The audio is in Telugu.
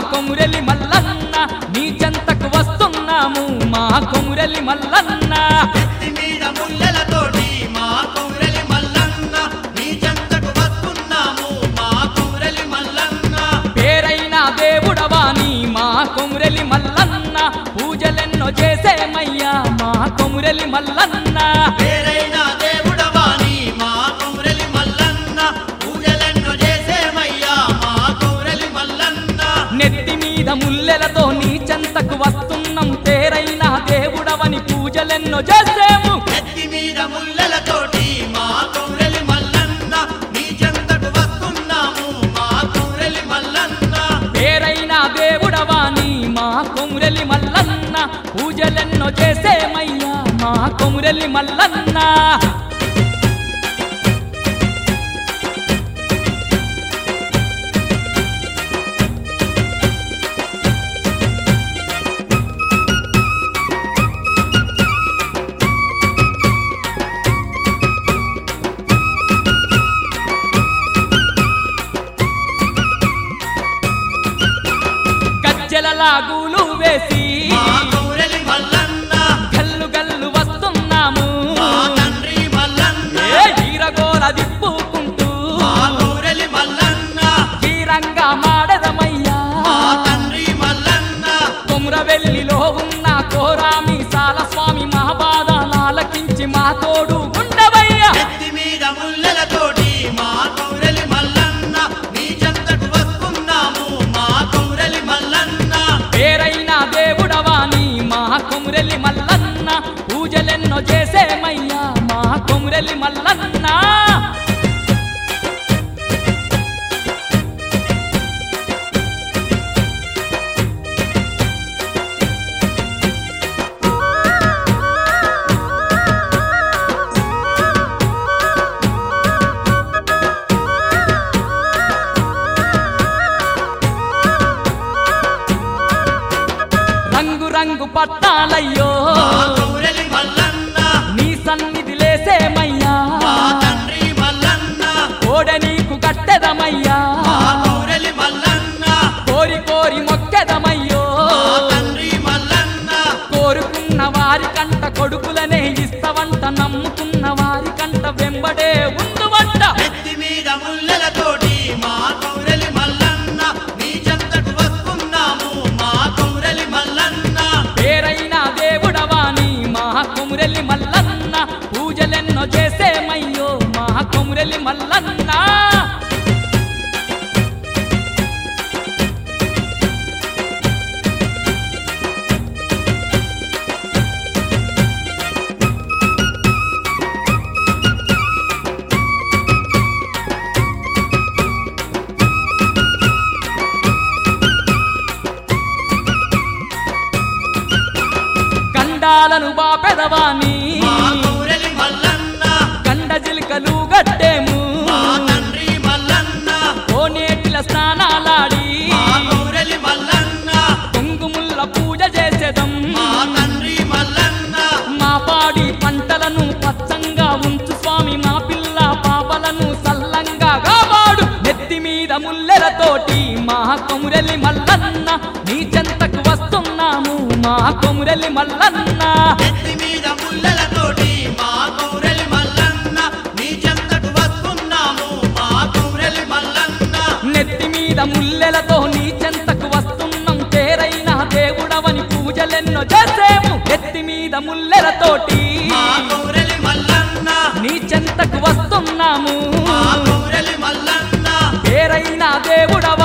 కొమురెలి మల్లన్న నీ చెంతకు వస్తున్నాము మా కొమురెలి మల్లన్న ఎత్తి మీద ముల్లెలతోటి మా కౌరలి మల్లన్న నీ చెంతకు వస్తున్నాము మా కౌరలి మల్లన్న పేరైన దేవుడవా నీ మా కొమురెలి మల్లన్న పూజలెన్నో చేసేమయ్యా మా కొమురెలి మల్లన్న పేరైన దేవుడవాని మా కౌరలి మల్లన్న పూజలెన్నో చేసేమయ్యా మా కౌరలి మల్లన్న నెత్తి మీద ముల్లెలతో నీ చెంతకు వస్తున్నాం పేరైన దేవుడవని పూజలెన్నో చేసేము ఎత్తి మీద ముల్లెలతోటి మా కౌరలి మల్లన్న నీ చెంతకు వస్తున్నాము మా కౌరలి మల్లన్న పేరైన దేవుడవా నీ మా కొమురెలి మల్లన్న పూజలెన్నో చేసేమయ్యా మా కొమురెలి మల్లన్న గజ్జల లాగులు వేసి మా కౌరలి మల్లన్న గల్లు గల్లు వస్తున్నాము మా తండ్రి మల్లన్న ఏ ఈరగోల దిప్పుకుంటూ మా కౌరలి మల్లన్న తీరంగా మాడదమయ్యా మా తండ్రి మల్లన్న కొమురవెల్లిలో ఉన్న కోరామి సాల స్వామి మహాబాధ నాలకించి మా తోడు ఉండవయ్యా ఎత్తి మీద ముల్లెలతోటి మా కౌరలి మల్లన్న నీ చెంతకు వస్తున్నాము మా కౌరలి మల్లన్న పేరైన దేవుడవా నీ మా కొమురెలి మల్లన్న పూజలెన్నో చేసేమయ్యా మా కొమురెలి మల్లన్న రంగు రంగు పట్టాలయ్యో మా కౌరలి మల్లన్న నీ సన్నిధి లేసేమయ్యా మా తండ్రి మల్లన్న కోడ నీకు కట్టెదమయ్యా మా కౌరలి మల్లన్న కోరి కోరి మొక్కెదమయ్యో మా తండ్రి మల్లన్న కోరుకున్న వారి కంట కొడుకులనే ఇస్తవంట నమ్ముకున్న వారి కంట వెంబడే ఉండువంట ఎత్తి మీద ముల్లెలతోటి మా కౌరలి మల్లన్న నీ చెంతకు వస్తున్నాము మా కౌరలి మల్లన్న పేరైన దేవుడవా నీ మా కొమురెలి మల్లన్న పూజలెన్నో చేసేమయ్యో మా కొమురెలి మల్లన్న కండాలను బాపెదవాని మా కౌరలి మల్లన్న కండ జిలికలు గట్టేము మా తండ్రి మల్లన్న కోనేటిల స్నానాలాడి మా కౌరలి మల్లన్న కుంకుముల్ల పూజ చేసేదం మా తండ్రి మల్లన్న మా పాడి పంటలను పచ్చంగా ఉంచు స్వామి మా పిల్ల పాపలను సల్లంగా కాపాడు నెత్తి మీద ముల్లెలతోటి మా కొమురెలి మల్లన్న నీ చెంతకు వస్తున్నాము మా కొమురెలి మల్లన్న ఎత్తి మీద ముల్లెలతోటి మా కౌరలి మల్లన్న నీ చెంతకు వస్తున్నాము మా కౌరలి మల్లన్న నెత్తి మీద ముల్లెలతో నీ చెంతకు వస్తున్నాం పేరైన దేవుడవని పూజలెన్నో చేసేము నెత్తి మీద ముల్లెలతోటి మా కౌరలి మల్లన్న నీ చెంతకు వస్తున్నాము మా కౌరలి మల్లన్న పేరైన దేవుడవ